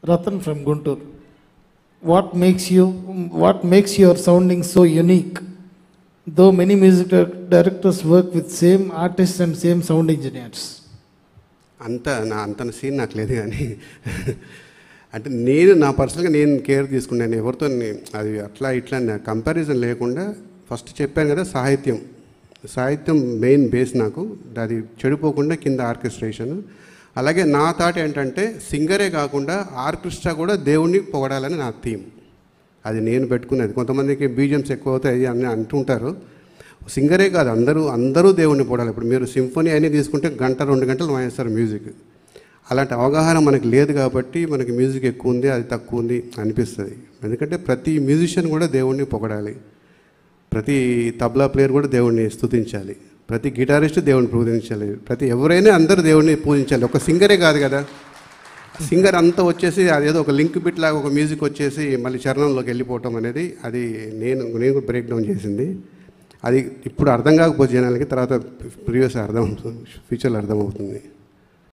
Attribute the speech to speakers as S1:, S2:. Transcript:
S1: Ratan from Guntur. What makes you, what makes your sounding so unique? Though many music dir- directors work with same artists and same sound engineers.
S2: అంత నా అంత scene నాకు లేదు కానీ అంటే నేను నా పర్సనల్గా నేను కేర్ తీసుకున్నాను ఎవరితో నే- అది అట్లా ఇట్లా కంపారిజన్ లేకుండా ఫస్ట్ చెప్పాను కదా సాహిత్యం సాహిత్యం మెయిన్ బేస్ నాకు అది చెడిపోకుండా కింద ఆర్కెస్ట్రేషన్ అలాగే నా థాట్ ఏంటంటే సింగరే కాకుండా ఆర్కెస్ట్రా కూడా దేవుణ్ణి పొగడాలని నా థీమ్ అది నేను పెట్టుకున్నది కొంతమందికి బీజిఎమ్స్ ఎక్కువ అవుతాయి అని అంటుంటారు సింగరే కాదు అందరూ అందరూ దేవుణ్ణి పొడాలి ఇప్పుడు మీరు సింఫనీ అని తీసుకుంటే గంట రెండు గంటలు వాయిస్తారు మ్యూజిక్ అలాంటి అవగాహన మనకి లేదు కాబట్టి మనకి మ్యూజిక్ ఎక్కువ ఉంది అది తక్కువ ఉంది అనిపిస్తుంది ఎందుకంటే ప్రతి మ్యూజిషియన్ కూడా దేవుణ్ణి పొగడాలి ప్రతి తబలా ప్లేయర్ కూడా దేవుణ్ణి స్తుతించాలి ప్రతి గిటారిస్ట్ దేవుణ్ణి పూజించాలి ప్రతి ఎవరైనా అందరూ దేవుణ్ణి పూజించాలి ఒక సింగరే కాదు కదా సింగర్ అంతా వచ్చేసి అదేదో ఒక లింక్ బిట్ లాగా ఒక మ్యూజిక్ వచ్చేసి మళ్ళీ చరణంలోకి వెళ్ళిపోవటం అనేది అది నేను నేను బ్రేక్ డౌన్ చేసింది అది ఇప్పుడు అర్థం కాకపోతే జనాలకి తర్వాత ప్రీవియస్ అర్థం ఫ్యూచర్లో అర్థమవుతుంది